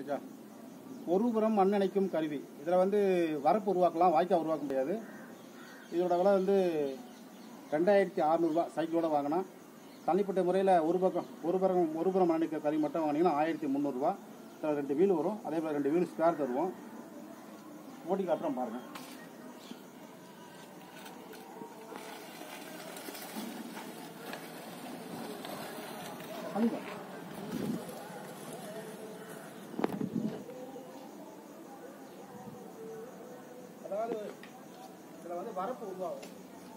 நினைச்சா ஒரு புறம் மண் அணைக்கும் கருவி இதில் வந்து வரப்பு உருவாக்கலாம் வாய்க்கால் உருவாக்க முடியாது இதோட விலை வந்து ரெண்டாயிரத்தி அறநூறுபா சைக்கிளோட வாங்கினா தனிப்பட்ட முறையில் ஒரு பக்கம் ஒரு புறம் ஒரு புறம் மண் அணைக்கிற கருவி மட்டும் வாங்கினீங்கன்னா ஆயிரத்தி முந்நூறுரூவா இதில் ரெண்டு வீல் வரும் அதே போல் ரெண்டு வீல் ஸ்பேர் தருவோம் ஓட்டி காட்டுறோம் பாருங்கள் அங்க அதாவது இதில் வந்து வரப்பு உருவாகும்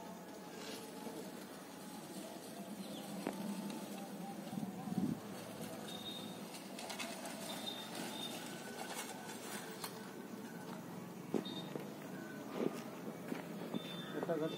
எட்டாவது.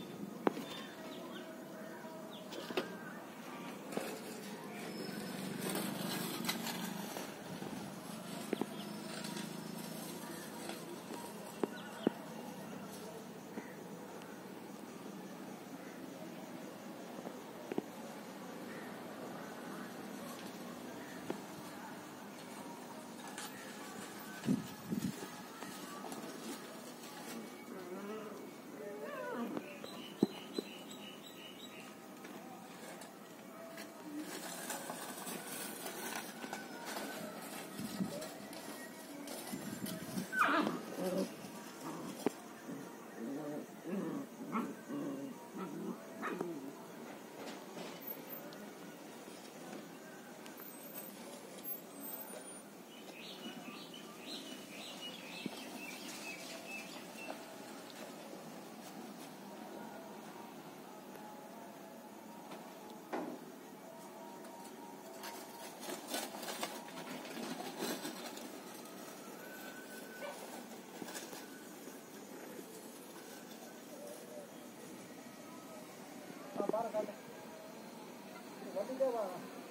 ஆ, பாரு, காட்டு. இது வந்துட்டே வா.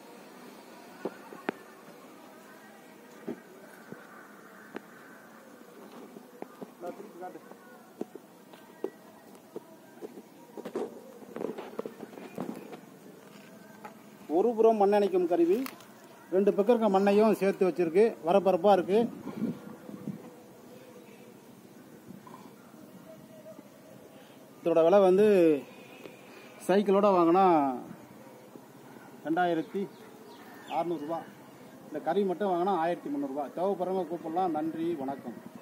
நான் திருப்பி காட்டு. ஒரு புறம் மண் அணைக்கும் கருவி ரெண்டு பக்கம் இருக்க மண்ணையும் சேர்த்து வச்சிருக்கு வரப்பரப்பா இருக்கு இதோட விலை வந்து சைக்கிளோட வாங்கினா ரெண்டாயிரத்தி அறநூறுபா இந்த கறி மட்டும் வாங்கினா ஆயிரத்தி முந்நூறுபா தேவைப்படுறவங்க கூப்பிடலாம் நன்றி வணக்கம்